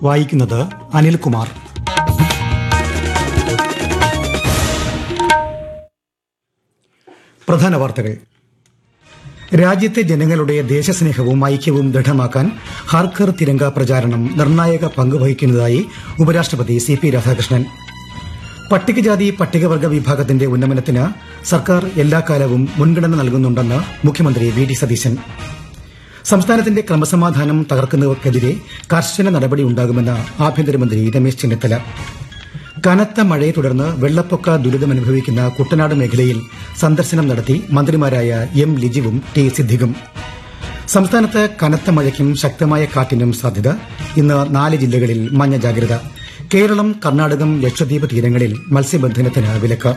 വായിക്കുന്നത് അനിൽകുമാർ പ്രധാന വാർത്തകൾ രാജ്യത്തെ ജനങ്ങളുടെ ദേശസ്നേഹവും ഐക്യവും ദൃഢമാക്കാൻ ഹർഘർ തിരങ്ക പ്രചാരണം നിർണായക പങ്ക് വഹിക്കുന്നതായി ഉപരാഷ്ട്രപതി സി പി രാധാകൃഷ്ണൻ പട്ടികജാതി പട്ടികവർഗ വിഭാഗത്തിന്റെ ഉന്നമനത്തിന് സർക്കാർ എല്ലാ കാലവും മുൻഗണന നൽകുന്നുണ്ടെന്ന് മുഖ്യമന്ത്രി വി ഡി സതീശൻ സംസ്ഥാനത്തിന്റെ ക്രമസമാധാനം തകർക്കുന്നവർക്കെതിരെ കർശന നടപടി ഉണ്ടാകുമെന്ന് ആഭ്യന്തരമന്ത്രി രമേശ് ചെന്നിത്തല കനത്ത മഴയെ തുടർന്ന് വെള്ളപ്പൊക്ക ദുരിതമനുഭവിക്കുന്ന കുട്ടനാട് മേഖലയിൽ സന്ദർശനം നടത്തി മന്ത്രിമാരായ എം ലിജിവും ടി സിദ്ദിഖും സംസ്ഥാനത്ത് കനത്ത മഴയ്ക്കും ശക്തമായ കാറ്റിനും സാധ്യത ഇന്ന് നാല് ജില്ലകളിൽ മഞ്ഞ ജാഗ്രത കേരളം കർണാടകം ലക്ഷദ്വീപ് തീരങ്ങളിൽ മത്സ്യബന്ധനത്തിന് വിലക്ക്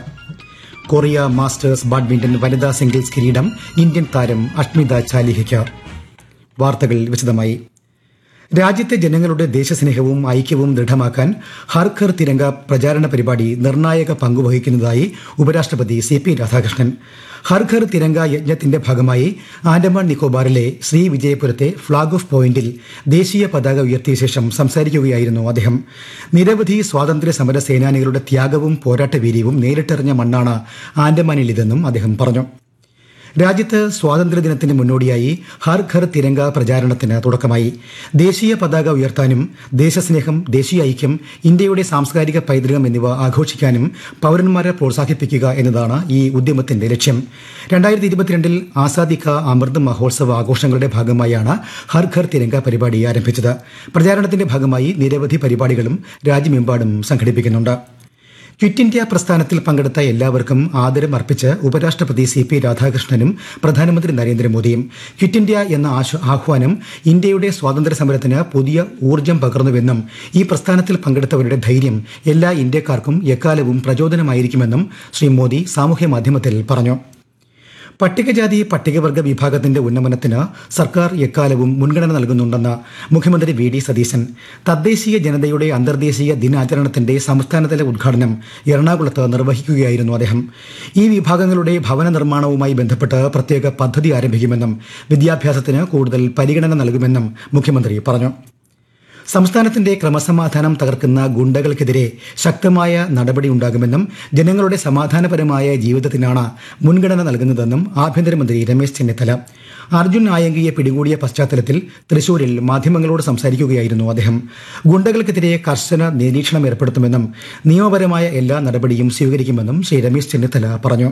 കൊറിയ മാസ്റ്റേഴ്സ് ബാഡ്മിന്റൺ വനിതാ സിംഗിൾസ് കിരീടം ഇന്ത്യൻ താരം അഷ്മിത ചാലിഹയ്ക്ക് വാർത്തകൾ വിശദമായി രാജ്യത്തെ ജനങ്ങളുടെ ദേശസ്നേഹവും ഐക്യവും ദൃഢമാക്കാൻ ഹർ ഘർ തിരങ്ക പ്രചാരണ പരിപാടി നിർണായക പങ്കുവഹിക്കുന്നതായി ഉപരാഷ്ട്രപതി സി പി രാധാകൃഷ്ണൻ ഹർ ഘർ തിരങ്ക യജ്ഞത്തിന്റെ ഭാഗമായി ആൻഡമാൻ നിക്കോബാറിലെ ശ്രീ വിജയപുരത്തെ ഫ്ളാഗ് ഓഫ് പോയിന്റിൽ ദേശീയ പതാക ഉയർത്തിയ ശേഷം സംസാരിക്കുകയായിരുന്നു അദ്ദേഹം നിരവധി സ്വാതന്ത്ര്യ സമര സേനാനികളുടെ ത്യാഗവും പോരാട്ടവീര്യവും നേരിട്ടെറിഞ്ഞ മണ്ണാണ് ആൻഡമാനിലിതെന്നും അദ്ദേഹം പറഞ്ഞു രാജ്യത്ത് സ്വാതന്ത്ര്യദിനത്തിന് മുന്നോടിയായി ഹർ ഘർ തിരങ്ക പ്രചാരണത്തിന് തുടക്കമായി ദേശീയ പതാക ഉയർത്താനും ദേശസ്നേഹം ദേശീയ ഐക്യം ഇന്ത്യയുടെ സാംസ്കാരിക പൈതൃകം എന്നിവ ആഘോഷിക്കാനും പൌരന്മാരെ പ്രോത്സാഹിപ്പിക്കുക എന്നതാണ് ഈ ഉദ്യമത്തിന്റെ ലക്ഷ്യം രണ്ടായിരത്തി ഇരുപത്തിരണ്ടിൽ ആസാദി കാ അമൃത് മഹോത്സവ ആഘോഷങ്ങളുടെ ഭാഗമായാണ് ഹർ ഘർ തിരങ്ക പരിപാടി ആരംഭിച്ചത് പ്രചാരണത്തിന്റെ ഭാഗമായി നിരവധി പരിപാടികളും രാജ്യമെമ്പാടും സംഘടിപ്പിക്കുന്നുണ്ട് ക്വിറ്റ് ഇന്ത്യ പ്രസ്ഥാനത്തിൽ പങ്കെടുത്ത എല്ലാവർക്കും ആദരം അർപ്പിച്ച് ഉപരാഷ്ട്രപതി സി പി രാധാകൃഷ്ണനും പ്രധാനമന്ത്രി നരേന്ദ്രമോദിയും ക്വിറ്റ് ഇന്ത്യ എന്ന ആശ- ആഹ്വാനം ഇന്ത്യയുടെ സ്വാതന്ത്ര്യ സമരത്തിന് പുതിയ ഊർജ്ജം പകർന്നുവെന്നും ഈ പ്രസ്ഥാനത്തിൽ പങ്കെടുത്തവരുടെ ധൈര്യം എല്ലാ ഇന്ത്യക്കാർക്കും എക്കാലവും പ്രചോദനമായിരിക്കുമെന്നും ശ്രീ മോദി സാമൂഹ്യ മാധ്യമത്തിൽ പറഞ്ഞു പട്ടികജാതി പട്ടികവർഗ വിഭാഗത്തിന്റെ ഉന്നമനത്തിന് സർക്കാർ എക്കാലവും മുൻഗണന നൽകുന്നുണ്ടെന്ന് മുഖ്യമന്ത്രി വി ഡി സതീശൻ തദ്ദേശീയ ജനതയുടെ അന്തർദേശീയ ദിനാചരണത്തിന്റെ സംസ്ഥാനതല ഉദ്ഘാടനം എറണാകുളത്ത് നിർവഹിക്കുകയായിരുന്നു അദ്ദേഹം ഈ വിഭാഗങ്ങളുടെ ഭവന നിർമ്മാണവുമായി ബന്ധപ്പെട്ട് പ്രത്യേക പദ്ധതി ആരംഭിക്കുമെന്നും വിദ്യാഭ്യാസത്തിന് കൂടുതൽ പരിഗണന നൽകുമെന്നും മുഖ്യമന്ത്രി പറഞ്ഞു സംസ്ഥാനത്തിന്റെ ക്രമസമാധാനം തകർക്കുന്ന ഗുണ്ടകൾക്കെതിരെ ശക്തമായ നടപടിയുണ്ടാകുമെന്നും ജനങ്ങളുടെ സമാധാനപരമായ ജീവിതത്തിനാണ് മുൻഗണന നൽകുന്നതെന്നും ആഭ്യന്തരമന്ത്രി രമേശ് ചെന്നിത്തല അർജുൻ ആയങ്കിയെ പിടികൂടിയ പശ്ചാത്തലത്തിൽ തൃശൂരിൽ മാധ്യമങ്ങളോട് സംസാരിക്കുകയായിരുന്നു അദ്ദേഹം ഗുണ്ടകൾക്കെതിരെ കർശന നിരീക്ഷണം ഏർപ്പെടുത്തുമെന്നും നിയമപരമായ എല്ലാ നടപടിയും സ്വീകരിക്കുമെന്നും ശ്രീ രമേശ് ചെന്നിത്തല പറഞ്ഞു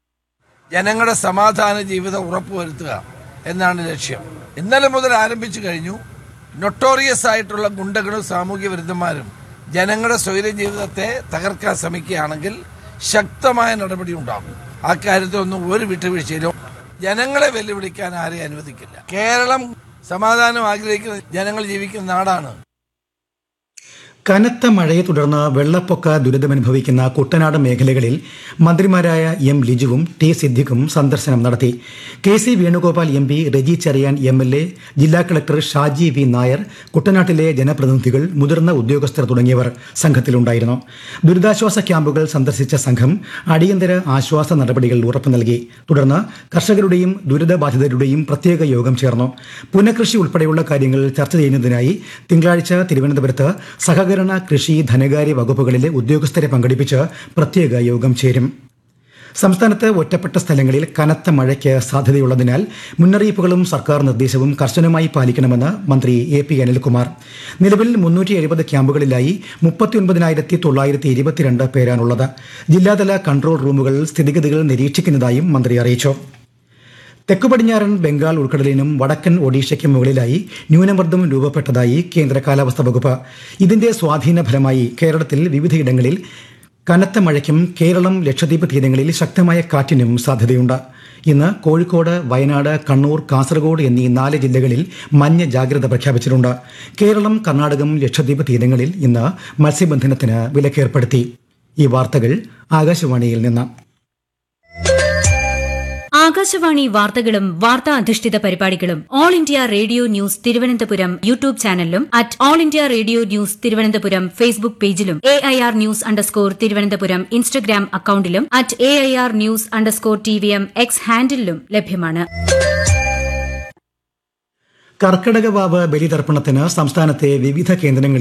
ജനങ്ങളുടെ സമാധാന ജീവിതം ഉറപ്പുവരുത്തുക എന്നാണ് ലക്ഷ്യം ഇന്നലെ മുതൽ ആരംഭിച്ചു കഴിഞ്ഞു നൊട്ടോറിയസ് ആയിട്ടുള്ള ഗുണ്ടകളും സാമൂഹ്യ വിരുദ്ധന്മാരും ജനങ്ങളുടെ സ്വൈര്യ ജീവിതത്തെ തകർക്കാൻ ശ്രമിക്കുകയാണെങ്കിൽ ശക്തമായ നടപടി ഉണ്ടാകും ആ കാര്യത്തിലൊന്നും ഒരു വിട്ടുവീഴ്ചയിലും ജനങ്ങളെ വെല്ലുവിളിക്കാൻ ആരെയും അനുവദിക്കില്ല കേരളം സമാധാനം ആഗ്രഹിക്കുന്ന ജനങ്ങൾ ജീവിക്കുന്ന നാടാണ് കനത്ത മഴയെ തുടർന്ന് വെള്ളപ്പൊക്ക ദുരിതമനുഭവിക്കുന്ന കുട്ടനാട് മേഖലകളിൽ മന്ത്രിമാരായ എം ലിജുവും ടി സിദ്ദിഖും സന്ദർശനം നടത്തി K C Venugopal M P Reji Cherian M L A ജില്ലാ കളക്ടർ ഷാജി വി നായർ കുട്ടനാട്ടിലെ ജനപ്രതിനിധികൾ മുതിർന്ന ഉദ്യോഗസ്ഥർ തുടങ്ങിയവർ സംഘത്തിലുണ്ടായിരുന്നു ദുരിതാശ്വാസ ക്യാമ്പുകൾ സന്ദർശിച്ച സംഘം അടിയന്തര ആശ്വാസ നടപടികൾ ഉറപ്പു നൽകി തുടർന്ന് കർഷകരുടെയും ദുരിതബാധിതരുടെയും പ്രത്യേക യോഗം ചേർന്നു പുനഃകൃഷി ഉൾപ്പെടെയുള്ള കാര്യങ്ങൾ ചർച്ച ചെയ്യുന്നതിനായി തിങ്കളാഴ്ച തിരുവനന്തപുരത്ത് സഹകരണ കൃഷി ധനകാര്യ വകുപ്പുകളിലെ ഉദ്യോഗസ്ഥരെ പങ്കെടുപ്പിച്ച് പ്രത്യേക യോഗം ചേരും സംസ്ഥാനത്ത് ഒറ്റപ്പെട്ട സ്ഥലങ്ങളിൽ കനത്ത മഴയ്ക്ക് സാധ്യതയുള്ളതിനാൽ മുന്നറിയിപ്പുകളും സർക്കാർ നിർദ്ദേശവും കർശനമായി പാലിക്കണമെന്ന് മന്ത്രി എ പി അനിൽകുമാർ നിലവിൽ മുന്നൂറ്റി എഴുപത് ക്യാമ്പുകളിലായി മുപ്പത്തിയൊൻപതിനായിരത്തി തൊള്ളായിരത്തി ഇരുപത്തിരണ്ട് പേരാണുള്ളത് ജില്ലാതല കൺട്രോൾ റൂമുകൾ സ്ഥിതിഗതികൾ നിരീക്ഷിക്കുന്നതായും മന്ത്രി അറിയിച്ചു തെക്കു പടിഞ്ഞാറൻ ബംഗാൾ ഉൾക്കടലിനും വടക്കൻ ഒഡീഷയ്ക്കും മുകളിലായി ന്യൂനമർദ്ദം രൂപപ്പെട്ടതായി കേന്ദ്ര കാലാവസ്ഥാ വകുപ്പ് ഇതിന്റെ സ്വാധീന ഫലമായി കേരളത്തിൽ വിവിധയിടങ്ങളിൽ കനത്ത മഴയ്ക്കും കേരളം ലക്ഷദ്വീപ് തീരങ്ങളിൽ ശക്തമായ കാറ്റിനും സാധ്യതയുണ്ട് ഇന്ന് കോഴിക്കോട് വയനാട് കണ്ണൂർ കാസർഗോഡ് എന്നീ നാല് ജില്ലകളിൽ മഞ്ഞ ജാഗ്രത പ്രഖ്യാപിച്ചിട്ടുണ്ട് കേരളം കർണാടകം ലക്ഷദ്വീപ് തീരങ്ങളിൽ ഇന്ന് മത്സ്യബന്ധനത്തിന് വിലക്കേർപ്പെടുത്തി ഈ വാർത്തകൾ ആകാശവാണിയിൽ നിന്ന് ആകാശവാണി വാർത്തകളും വാർത്താ അധിഷ്ഠിത പരിപാടികളും All India Radio news Thiruvananthapuram YouTube ചാനലിലും at All India Radio news Thiruvananthapuram Facebook പേജിലും A I R news underscore Thiruvananthapuram Instagram അക്കൌണ്ടിലും at A I R news underscore T V M X ഹാൻഡിലും ലഭ്യമാണ് കർക്കിടക വാവ് ബലിതർപ്പണത്തിന് സംസ്ഥാനത്തെ വിവിധ കേന്ദ്രങ്ങളിൽ